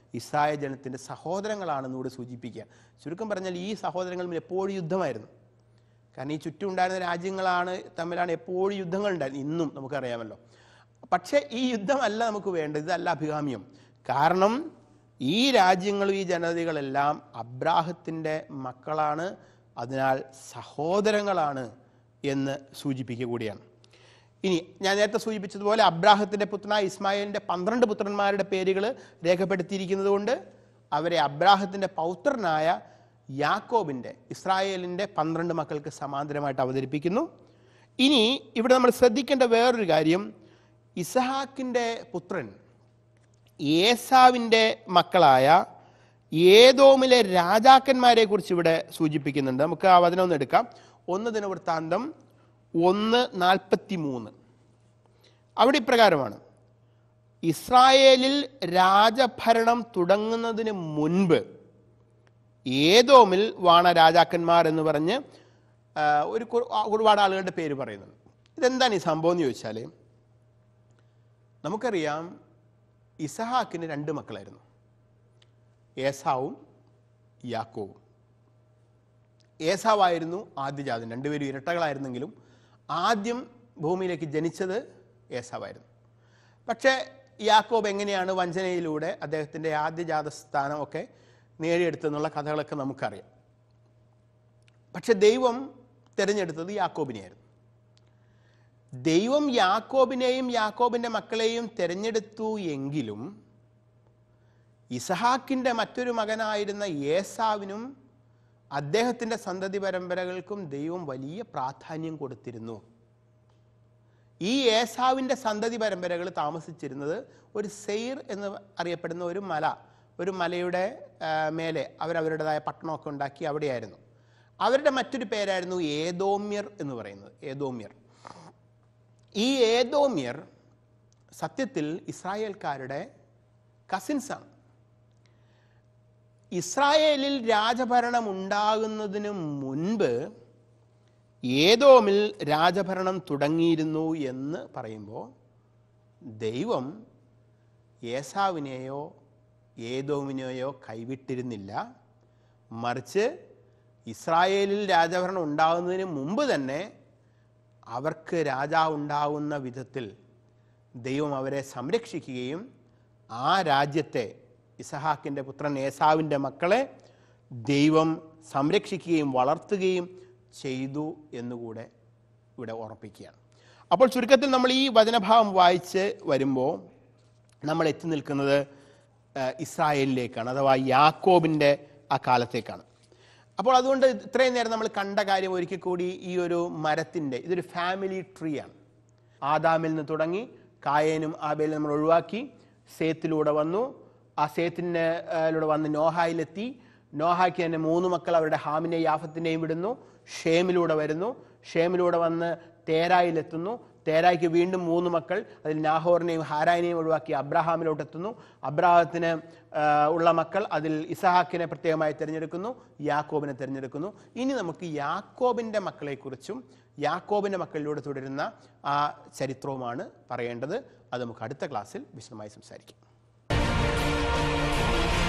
ഇസ്രായേൽ ജനത്തിൻ്റെ സഹോദരങ്ങളാണെന്ന് കൂടി സൂചിപ്പിക്കുക ചുരുക്കം പറഞ്ഞാൽ ഈ സഹോദരങ്ങൾ തമ്മിൽ എപ്പോഴും യുദ്ധമായിരുന്നു കാരണം ഈ ചുറ്റും ഉണ്ടായിരുന്ന രാജ്യങ്ങളാണ് തമ്മിലാണ് എപ്പോഴും യുദ്ധങ്ങൾ ഉണ്ടായിരുന്നത് ഇന്നും നമുക്കറിയാമല്ലോ പക്ഷേ ഈ യുദ്ധമല്ല നമുക്ക് വേണ്ടത് ഇതല്ല അഭികാമ്യം കാരണം ഈ രാജ്യങ്ങളും ഈ ജനതകളെല്ലാം അബ്രാഹത്തിൻ്റെ മക്കളാണ് അതിനാൽ സഹോദരങ്ങളാണ് എന്ന് സൂചിപ്പിക്കുക കൂടിയാണ് ഇനി ഞാൻ നേരത്തെ സൂചിപ്പിച്ചതുപോലെ അബ്രാഹത്തിൻ്റെ പുത്രനായ ഇസ്മായിലിൻ്റെ പന്ത്രണ്ട് പുത്രന്മാരുടെ പേരുകൾ രേഖപ്പെടുത്തിയിരിക്കുന്നത് കൊണ്ട് അവരെ അബ്രാഹത്തിൻ്റെ പൗത്രനായ യാക്കോബിൻ്റെ ഇസ്രായേലിൻ്റെ പന്ത്രണ്ട് മക്കൾക്ക് സമാന്തരമായിട്ട് അവതരിപ്പിക്കുന്നു ഇനി ഇവിടെ നമ്മൾ ശ്രദ്ധിക്കേണ്ട വേറൊരു കാര്യം ഇസഹാക്കിൻ്റെ പുത്രൻ ഏസാവിൻ്റെ മക്കളായ ഏതോമിലെ രാജാക്കന്മാരെ കുറിച്ച് ഇവിടെ സൂചിപ്പിക്കുന്നുണ്ട് നമുക്ക് ആ വചനം ഒന്ന് എടുക്കാം ഒന്ന് ദിനവൃത്താന്തം ഒന്ന് നാൽപ്പത്തി മൂന്ന് അവിടെ ഇപ്രകാരമാണ് ഇസ്രായേലിൽ രാജഭരണം തുടങ്ങുന്നതിന് മുൻപ് ഏതോമിൽ വാണ രാജാക്കന്മാർ എന്ന് പറഞ്ഞ് ആ, ഒരു കു- ആ, ഒരുപാട് ആളുകളുടെ പേര് പറയുന്നുണ്ട് ഇതെന്താണ് ഈ സംഭവം എന്ന് ചോദിച്ചാൽ നമുക്കറിയാം ഇസഹാക്കിന് രണ്ട് മക്കളായിരുന്നു ഏസാവും യാക്കോവും ഏസാവായിരുന്നു ആദ്യജാതൻ രണ്ടുപേരും ഇരട്ടകളായിരുന്നെങ്കിലും ആദ്യം ഭൂമിയിലേക്ക് ജനിച്ചത് ഏസാവായിരുന്നു പക്ഷേ യാക്കോബ് എങ്ങനെയാണ് വഞ്ചനയിലൂടെ അദ്ദേഹത്തിൻ്റെ ആദ്യജാത സ്ഥാനമൊക്കെ നേടിയെടുത്തെന്നുള്ള കഥകളൊക്കെ നമുക്കറിയാം പക്ഷെ ദൈവം തിരഞ്ഞെടുത്തത് യാക്കോബിനെയായിരുന്നു ദൈവം യാക്കോബിനെയും യാക്കോബിൻ്റെ മക്കളെയും തിരഞ്ഞെടുത്തു എങ്കിലും ഇസഹാക്കിൻ്റെ മറ്റൊരു മകനായിരുന്ന ഏസാവിനും അദ്ദേഹത്തിൻ്റെ സന്തതി പരമ്പരകൾക്കും ദൈവം വലിയ പ്രാധാന്യം കൊടുത്തിരുന്നു ഈ ഏസാവിൻ്റെ സന്തതി പരമ്പരകൾ താമസിച്ചിരുന്നത് ഒരു സെയ്ർ എന്ന് അറിയപ്പെടുന്ന ഒരു മല ഒരു മലയുടെ ആ, മേലെ അവരവരുടേതായ പട്ടണമൊക്കെ ഉണ്ടാക്കി അവിടെയായിരുന്നു അവരുടെ മറ്റൊരു പേരായിരുന്നു ഏതോമ്യർ എന്ന് പറയുന്നത് ഏതോമ്യർ ഈ ഏതോമ്യർ സത്യത്തിൽ ഇസ്രായേൽക്കാരുടെ കസിൻസാണ് ഇസ്രായേലിൽ രാജഭരണം ഉണ്ടാകുന്നതിന് മുൻപ് ഏതോമിൽ രാജഭരണം തുടങ്ങിയിരുന്നു എന്ന് പറയുമ്പോൾ ദൈവം ഏസാവിനെയോ ഏതോമിനെയോ കൈവിട്ടിരുന്നില്ല മറിച്ച് ഇസ്രായേലിൽ രാജഭരണം ഉണ്ടാകുന്നതിന് മുമ്പ് തന്നെ അവർക്ക് രാജാവ് ഉണ്ടാകുന്ന വിധത്തിൽ ദൈവം അവരെ സംരക്ഷിക്കുകയും ആ രാജ്യത്തെ ഇസഹാക്കിൻ്റെ പുത്രൻ ഏസാവിൻ്റെ മക്കളെ ദൈവം സംരക്ഷിക്കുകയും വളർത്തുകയും ചെയ്തു എന്നുകൂടെ ഇവിടെ ഉറപ്പിക്കുകയാണ് അപ്പോൾ ചുരുക്കത്തിൽ നമ്മൾ ഈ വചനഭാവം വായിച്ച് വരുമ്പോൾ നമ്മൾ എത്തി നിൽക്കുന്നത് ആ, ഇസ്രായേലിലേക്കാണ് അഥവാ യാക്കോബിൻ്റെ ആ കാലത്തേക്കാണ് അപ്പോൾ അതുകൊണ്ട് ഇത്രയും നേരം നമ്മൾ കണ്ട കാര്യം ഒരിക്കൽ കൂടി ഈ ഒരു മരത്തിൻ്റെ ഇതൊരു ഫാമിലി ട്രീ ആണ് ആദാമിൽ നിന്ന് തുടങ്ങി കായേനും ആബേലും നമ്മൾ ഒഴിവാക്കി സേത്തിലൂടെ വന്നു ആ സേത്തിൻ്റെ ലൂടെ വന്ന് നോഹായിലെത്തി നോഹായ്ക്ക് തന്നെ മൂന്ന് മക്കൾ അവരുടെ ഹാമിനെയും യാഫത്തിനെയും വിടുന്നു ഷേമിലൂടെ വരുന്നു ഷേമിലൂടെ വന്ന് തേരായിലെത്തുന്നു തേരായ്ക്ക് വീണ്ടും മൂന്ന് മക്കൾ അതിൽ നാഹോറിനെയും ഹാരായിനെയും ഒഴിവാക്കി അബ്രഹാമിലോട്ട് എത്തുന്നു അബ്രഹാത്തിന് ആ, ഉള്ള മക്കൾ അതിൽ ഇസഹാക്കിനെ പ്രത്യേകമായി തിരഞ്ഞെടുക്കുന്നു യാക്കോബിനെ തിരഞ്ഞെടുക്കുന്നു ഇനി നമുക്ക് യാക്കോബിൻ്റെ മക്കളെക്കുറിച്ചും യാക്കോബിൻ്റെ മക്കളിലൂടെ തുടരുന്ന ആ ചരിത്രവുമാണ് പറയേണ്ടത് അത് നമുക്ക് അടുത്ത ക്ലാസ്സിൽ വിശദമായി സംസാരിക്കാം